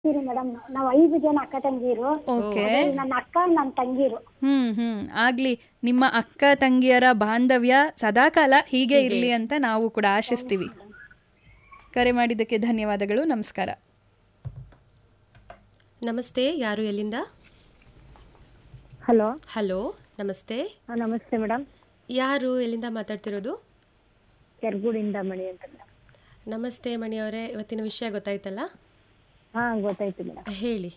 ಇರಿ ಮೇಡಮ್ ನಾವು ಐದು ಜನ ಅಕ್ಕ ತಂಗಿರು ಓಕೆ ಅದ್ರಲ್ಲಿ ನನ್ನ ಅಕ್ಕ ನನ್ನ ತಂಗಿರು ಹ್ಮ್ ಹ್ಮ್ ಆಗ್ಲಿ ನಿಮ್ಮ ಅಕ್ಕ ತಂಗಿಯರ ಬಾಂಧವ್ಯ ಸದಾಕಾಲ ಹೀಗೆ ಇರ್ಲಿ ಅಂತ ನಾವು ಕೂಡ ಆಶಿಸ್ತೀವಿ ಕರೆ ಮಾಡಿದ್ದಕ್ಕೆ ಧನ್ಯವಾದಗಳು ನಮಸ್ಕಾರ ನಮಸ್ತೆ ಯಾರು ಎಲ್ಲಿಂದ ಹಲೋ ಹಲೋ ನಮಸ್ತೆ ನಮಸ್ತೆ ಮೇಡಮ್ ಯಾರು ಎಲ್ಲಿಂದ ಮಾತಾಡ್ತಿರೋದು ಕೆರ್ಗೂಡಿಂದ ಮಣಿ ಅಂತ ನಮಸ್ತೆ ಮಣಿಯವರೇ ಇವತ್ತಿನ ವಿಷಯ ಗೊತ್ತಾಯ್ತಲ್ಲ ಹಾ ಗೊತ್ತಾಯ್ತು ಮೇಡಮ್ ಹೇಳಿ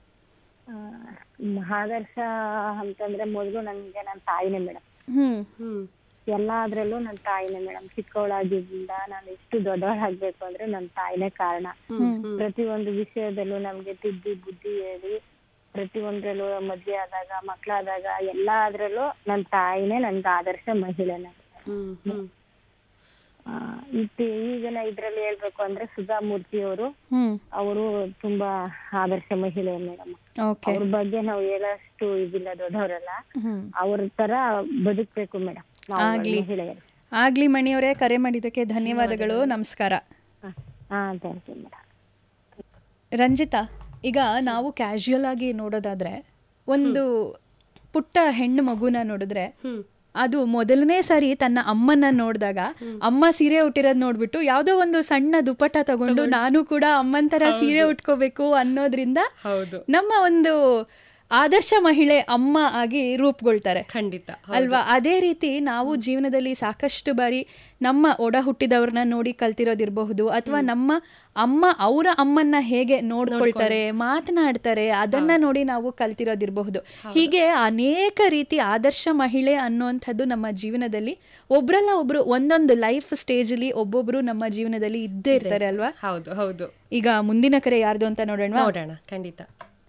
ಆದರ್ಶ ಅಂತಂದ್ರೆ ಮೊದಲು ನನಗೆ ನನ್ನ ತಾಯಿನೇ ಮೇಡಮ್ ಹ್ಮ್ ಹ್ಮ್ ಎಲ್ಲಾದ್ರಲ್ಲೂ ನನ್ನ ತಾಯಿನೇ ಮೇಡಮ್ ಚಿಕ್ಕವಳಾಗಿದ್ದಿಂದ ನಾನು ಎಷ್ಟು ದೊಡ್ಡವಳಾಗ್ಬೇಕು ಅಂದ್ರೆ ನನ್ನ ತಾಯಿನೇ ಕಾರಣ ಪ್ರತಿಯೊಂದು ವಿಷಯದಲ್ಲೂ ನಮ್ಗೆ ತಿದ್ದಿ ಬುದ್ಧಿ ಹೇಳಿ ಪ್ರತಿಯೊಂದ್ರಲ್ಲೂ ಮದ್ವೆ ಆದಾಗ ಮಕ್ಳಾದಾಗ ಎಲ್ಲಾದ್ರಲ್ಲೂ ನನ್ನ ತಾಯಿನೇ ನನ್ಗೆ ಆದರ್ಶ ಮಹಿಳೆನೇ ಹ್ಮ್ ಹ್ಮ್ ಆ, ಇತ್ತು ಈಗಿನ ಇದ್ರಲ್ಲಿ ಹೇಳ್ಬೇಕು ಅಂದ್ರೆ ಸುಧಾಮೂರ್ತಿ ಅವರು ಹ್ಮ್ ಅವರು ತುಂಬಾ ಆದರ್ಶ ಮಹಿಳೆ ಮೇಡಮ್ ಓಕೆ ಅವ್ರ ಬಗ್ಗೆ ನಾವು ಹೇಳೋಷ್ಟು ಇದಿಲ್ಲ ದೊಡ್ಡವರಲ್ಲ ಹ್ಮ್ ಅವ್ರ ತರ ಬದುಕ್ಬೇಕು ಮೇಡಮ್ ನಾವು ಆಗ್ಲಿ. ಮಹಿಳೆಯರು ಆಗ್ಲಿ ಮಣಿಯವರೇ ಕರೆ ಮಾಡಿದ್ದಕ್ಕೆ ಧನ್ಯವಾದಗಳು ನಮಸ್ಕಾರ ಹ. ಹಾ ಥ್ಯಾಂಕ್ ಯು ಮೇಡಮ್ ರಂಜಿತಾ ಈಗ ನಾವು ಕ್ಯಾಶುಯಲ್ ಆಗಿ ನೋಡೋದಾದ್ರೆ ಒಂದು ಪುಟ್ಟ ಹೆಣ್ಣು ಮಗುನ ನೋಡಿದ್ರೆ ಹ್ಮ್ ಅದು ಮೊದಲನೇ ಸಾರಿ ತನ್ನ ಅಮ್ಮನ ನೋಡಿದಾಗ ಅಮ್ಮ ಸೀರೆ ಉಟ್ಟಿರೋದ್ ನೋಡ್ಬಿಟ್ಟು ಯಾವ್ದೋ ಒಂದು ಸಣ್ಣ ದುಪಟ್ಟ ತಗೊಂಡು ನಾನು ಕೂಡ ಅಮ್ಮನ್ ತರ ಸೀರೆ ಉಟ್ಕೋಬೇಕು ಅನ್ನೋದ್ರಿಂದ ಹೌದು ನಮ್ಮ ಒಂದು ಆದರ್ಶ ಮಹಿಳೆ ಅಮ್ಮ ಆಗಿ ರೂಪುಗೊಳ್ತಾರೆ ಖಂಡಿತ ಅಲ್ವಾ ಅದೇ ರೀತಿ ನಾವು ಜೀವನದಲ್ಲಿ ಸಾಕಷ್ಟು ಬಾರಿ ನಮ್ಮ ಒಡ ಹುಟ್ಟಿದವ್ರನ್ನ ನೋಡಿ ಕಲ್ತಿರೋದಿರಬಹುದು ಅಥವಾ ನಮ್ಮ ಅಮ್ಮ ಅವರ ಅಮ್ಮನ್ನ ಹೇಗೆ ನೋಡ್ಕೊಳ್ತಾರೆ ಮಾತನಾಡ್ತಾರೆ ಅದನ್ನ ನೋಡಿ ನಾವು ಕಲ್ತಿರೋದಿರಬಹುದು ಹೀಗೆ ಅನೇಕ ರೀತಿ ಆದರ್ಶ ಮಹಿಳೆ ಅನ್ನುವಂಥದ್ದು ನಮ್ಮ ಜೀವನದಲ್ಲಿ ಒಬ್ರಲ್ಲ ಒಬ್ರು ಒಂದೊಂದು ಲೈಫ್ ಸ್ಟೇಜ್ ಅಲ್ಲಿ ಒಬ್ಬೊಬ್ರು ನಮ್ಮ ಜೀವನದಲ್ಲಿ ಇದ್ದೇ ಇರ್ತಾರೆ ಅಲ್ವಾ ಹೌದು ಹೌದು ಈಗ ಮುಂದಿನ ಕರೆ ಯಾರ್ದು ಅಂತ ನೋಡೋಣ ನೋಡೋಣ ಖಂಡಿತ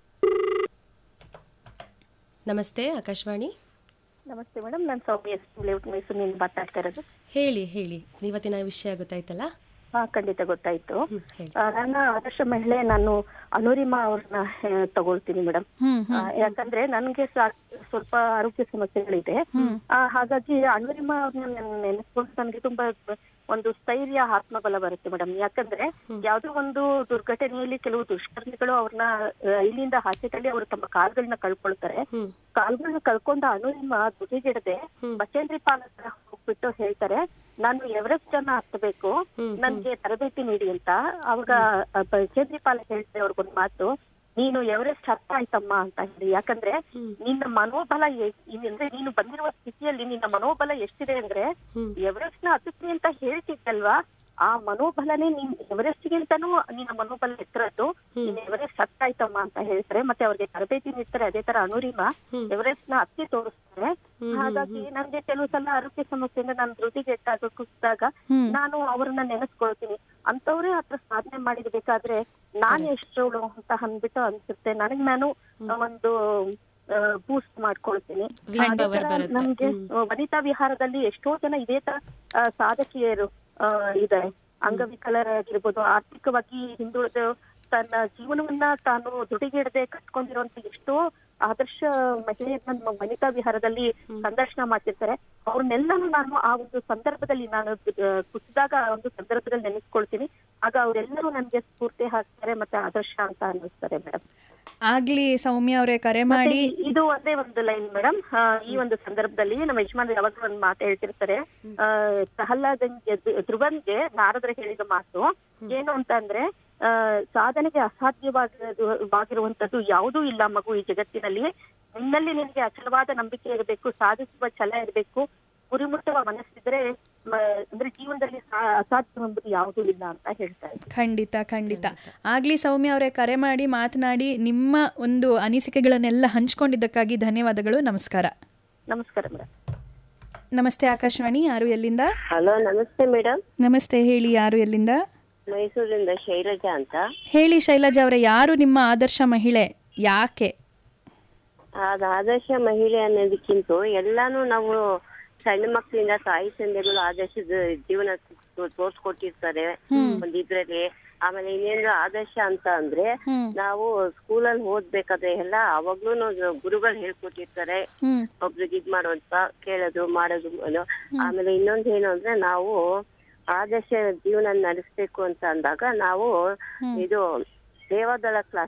ನಮಸ್ತೆ ಆಕಾಶವಾಣಿ ನಮಸ್ತೆ ಮೇಡಮ್ ನಾನು ಸೌಮ್ಯ ಲೇಔಟ್ ಮೈಸೂರಿನಿಂದ ಮಾತಾಡ್ತಾ ಇರೋದು ಹೇಳಿ ಹೇಳಿ ಇವತ್ತಿನ ವಿಷಯ ಗೊತ್ತಾಯ್ತಲ್ಲ ಹಾ ಖಂಡಿತ ಗೊತ್ತಾಯ್ತು ಹ್ಮ್ ಹೇಳಿ ಆ, ನನ್ನ ಆದರ್ಶ ಮಹಿಳೆ ನಾನು ಅನುರಿಮಾ ಅವ್ರನ್ನ ಆ, ತಗೊಳ್ತೀನಿ ಮೇಡಮ್ ಹ್ಮ್ ಆ, ಯಾಕಂದ್ರೆ ನನ್ಗೆ ಸಾ- ಸ್ವಲ್ಪ ಆರೋಗ್ಯ ಸಮಸ್ಯೆಗಳಿದೆ ಆ, ಹಾಗಾಗಿ ಅನುರಿಮಾ ಅವ್ರನ್ನ ನಾನು ನೆನೆಸ್ಕೊಂಡು ನನಗೆ ತುಂಬಾ ಒಂದು ಸ್ಥೈರ್ಯ ಆತ್ಮಬಲ ಬರುತ್ತೆ ಮೇಡಮ್ ಯಾಕಂದ್ರೆ ಯಾವ್ದೋ ಒಂದು ದುರ್ಘಟನೆಯಲ್ಲಿ ಕೆಲವು ದುಷ್ಕರ್ಮಿಗಳು ಅವ್ರನ್ನ ಆ, ಇಲ್ಲಿಂದ ಆಚೆ ತಳ್ಳಿ ಅವರು ತಮ್ಮ ಕಾಲ್ಗಳನ್ನ ಕಳ್ಕೊಳ್ತಾರೆ ಹ್ಮ್ ಕಾಲ್ಗಳನ್ನ ಕಳ್ಕೊಂಡ ಅನುರಿಮ ದುಡಿಗಿಡದೆ ಬಚೇಂದ್ರಿ ಪಾಲ್ ಹತ್ರ ಹೋಗ್ಬಿಟ್ಟು ಹೇಳ್ತಾರೆ ನಾನು ಎವರೆಸ್ಟ್ ಅನ್ನ ಹತ್ತಬೇಕು ನನ್ಗೆ ತರಬೇತಿ ನೀಡಿ ಅಂತ ಅವಾಗ ಆ ಬಚೇಂದ್ರಿ ಪಾಲ್ ಹೇಳ್ತಾರೆ ಅವ್ರಿಗೊಂದು ಮಾತು ನೀನು ಎವರೆಸ್ಟ್ ಹತ್ತ ಆಯ್ತಮ್ಮ ಅಂತ ಹೇಳಿ ಯಾಕಂದ್ರೆ ನಿನ್ನ ಮನೋಬಲ ಎ- ಅಂದ್ರೆ ನೀನು ಬಂದಿರುವ ಸ್ಥಿತಿಯಲ್ಲಿ ನಿನ್ನ ಮನೋಬಲ ಎಷ್ಟಿದೆ ಅಂದ್ರೆ ಎವರೆಸ್ಟ್ ನ ಹತ್ತಿಸ್ತೀನಿ ಅಂತ ಹೇಳ್ತಿದ್ದಲ್ವಾ ಆ ಮನೋಬಲನೇ ನೀನ್ ಎವರೆಸ್ಟ್ಗಿಂತನೂ ನಿನ್ನ ಮನೋಬಲ ಎತ್ತರದ್ದು ನೀನ್ ಎವರೆಸ್ಟ್ ಹತ್ತಾಯ್ತಮ್ಮ ಅಂತ ಹೇಳ್ತಾರೆ ಮತ್ತೆ ಅವ್ರಿಗೆ ತರಬೇತಿ ನೀಡ್ತಾರೆ ಅದೇ ತರ ಅನುರಿಮ ಎವರೆಸ್ಟ್ ನ ಹತ್ತಿ ತೋರಿಸ್ತಾರೆ ಹಾಗಾಗಿ ನನ್ಗೆ ಕೆಲವು ಸಲ ಆರೋಗ್ಯ ಸಮಸ್ಯೆಯಿಂದ ನಾನು ಧೃತಿಗೆಟ್ಟಾಗ ಕುಸಿದಾಗ ನಾನು ಅವ್ರನ್ನ ನೆನೆಸ್ಕೊಳ್ತೀನಿ ಅಂತವ್ರೇ ಹತ್ರ ಸಾಧನೆ ಮಾಡಿರ್ಬೇಕಾದ್ರೆ ನಾನ್ ಎಷ್ಟೋಳು ಅಂತ ಅಂದ್ಬಿಟ್ಟು ಅನ್ಸುತ್ತೆ ನನಗ್ ನಾನು ಒಂದು ಬೂಸ್ಟ್ ಮಾಡ್ಕೊಳ್ತೀನಿ ಅದೇ ತರ ನಮ್ಗೆ ಆ, ವನಿತಾ ವಿಹಾರದಲ್ಲಿ ಎಷ್ಟೋ ಜನ ಇದೇ ತರ ಆ, ಸಾಧಕಿಯರು ಆ, ಇದ್ದಾರೆ ಅಂಗವಿಕಲರಾಗಿರ್ಬೋದು ಆರ್ಥಿಕವಾಗಿ ಹಿಂದುಳಿದ ತನ್ನ ಜೀವನವನ್ನ ತಾನು ದುಡಿಗಿಡದೆ ಕಟ್ಕೊಂಡಿರುವಂತ ಎಷ್ಟೋ ಆದರ್ಶ ಮಹಿಳೆಯರನ್ನ ನಮ್ಮ ವನಿತಾ ವಿಹಾರದಲ್ಲಿ ಸಂದರ್ಶನ ಮಾಡ್ತಿರ್ತಾರೆ ಅವ್ರನ್ನೆಲ್ಲಾನು ನಾನು ಆ ಒಂದು ಸಂದರ್ಭದಲ್ಲಿ ನಾನು ಆ, ಕುಸಿದಾಗ ಆ ಒಂದು ಸಂದರ್ಭದಲ್ಲಿ ನೆನೆಸ್ಕೊಳ್ತೀನಿ ಆಗ ಅವರೆಲ್ಲರೂ ನನ್ಗೆ ಸ್ಫೂರ್ತಿ ಹಾಕ್ತಾರೆ ಮತ್ತೆ ಆದರ್ಶ ಅಂತ ಅನ್ನಿಸ್ತಾರೆ ಮೇಡಮ್ ಆಗ್ಲಿ ಸೌಮ್ಯ ಅವರೇ ಕರೆ ಮಾಡಿ ಇದು ಒಂದೇ ಒಂದು ಲೈನ್ ಮೇಡಮ್ ಈ ಒಂದು ಸಂದರ್ಭದಲ್ಲಿ ನಮ್ಮ ಯಜಮಾನ್ ಯಾವಾಗಲೂ ಒಂದು ಮಾತು ಹೇಳ್ತಿರ್ತಾರೆ ಆ, ಪ್ರಹ್ಲಾದನ್ಗೆ ಧ್ರು- ಧ್ರುವನ್ಗೆ ನಾರದರು ಹೇಳಿದ ಮಾತು ಏನು ಅಂತ ಅಂದ್ರೆ ಆ, ಸಾಧನೆಗೆ ಅಸಾಧ್ಯವಾಗಿರುವಂತದ್ದು ಯಾವುದೂ ಇಲ್ಲ ಮಗು ಈ ಜಗತ್ತಿನಲ್ಲಿ ನಿನ್ನಲ್ಲಿ ನಿನಗೆ ಅಚಲವಾದ ನಂಬಿಕೆ ಇರಬೇಕು ಸಾಧಿಸುವ ಛಲ ಇರಬೇಕು ಗುರಿ ಮುಟ್ಟುವ ಮನಸ್ಸಿದ್ರೆ ಮ- ಅಂದ್ರೆ ಜೀವನದಲ್ಲಿ ಸಾ- ಅಸಾಧ್ಯ ಎಂಬುದು ಯಾವುದೂ ಇಲ್ಲ ಅಂತ ಹೇಳ್ತಾರೆ ಖಂಡಿತ ಖಂಡಿತ ಆಗ್ಲಿ ಸೌಮ್ಯ ಅವರೇ ಕರೆ ಮಾಡಿ ಮಾತನಾಡಿ ನಿಮ್ಮ ಒಂದು ಅನಿಸಿಕೆಗಳನ್ನೆಲ್ಲ ಹಂಚ್ಕೊಂಡಿದ್ದಕ್ಕಾಗಿ ಧನ್ಯವಾದಗಳು ನಮಸ್ಕಾರ ನಮಸ್ಕಾರ ಮೇಡಮ್ ನಮಸ್ತೆ ಆಕಾಶವಾಣಿ ಯಾರು ಎಲ್ಲಿಂದ ಹಲೋ ನಮಸ್ತೆ ಮೇಡಮ್ ನಮಸ್ತೆ ಹೇಳಿ ಯಾರು ಎಲ್ಲಿಂದ ಮೈಸೂರಿಂದ ಶೈಲಜಾ ಅಂತ ಹೇಳಿ ಶೈಲಜಾ ಅವರೇ ಯಾರು ನಿಮ್ಮ ಆದರ್ಶ ಮಹಿಳೆ ಯಾಕೆ ಅದು ಆದರ್ಶ ಮಹಿಳೆ ಅನ್ನೋದಕ್ಕಿಂತ ಎಲ್ಲಾನು ನಾವು ಸಣ್ಣ ಮಕ್ಕಳಿಂದ ತಾಯಿ ತಂದೆಗಳು ಆದರ್ಶದ ಜೀವನ ತೋ- ತೋರ್ಸ್ಕೊಟ್ಟಿರ್ತಾರೆ ಒಂದ್ ಇದ್ರಲ್ಲಿ ಆಮೇಲೆ ಇನ್ನೇನು ಆದರ್ಶ ಅಂತ ಅಂದ್ರೆ ಹ್ಮ್ ನಾವು ಸ್ಕೂಲಲ್ಲಿ ಓದ್ಬೇಕಾದ್ರೆ ಎಲ್ಲ ಅವಾಗ್ಲೂ ಗುರುಗಳು ಹೇಳ್ಕೊಟ್ಟಿರ್ತಾರೆ ಹ್ಮ್ ಒಬ್ರಿಗೆ ಇದ್ ಮಾಡುವಂತ ಕೇಳೋದು ಮಾಡೋದು ಅದು. ಆಮೇಲೆ ಇನ್ನೊಂದ್ ಏನು ಅಂದ್ರೆ ನಾವು ಆದರ್ಶ ಜೀವನ ನಡೆಸ್ಬೇಕು ಅಂತ ಅಂದಾಗ ನಾವು ಇದು ಸೇವಾದಳ ಕ್ಲಾಸ್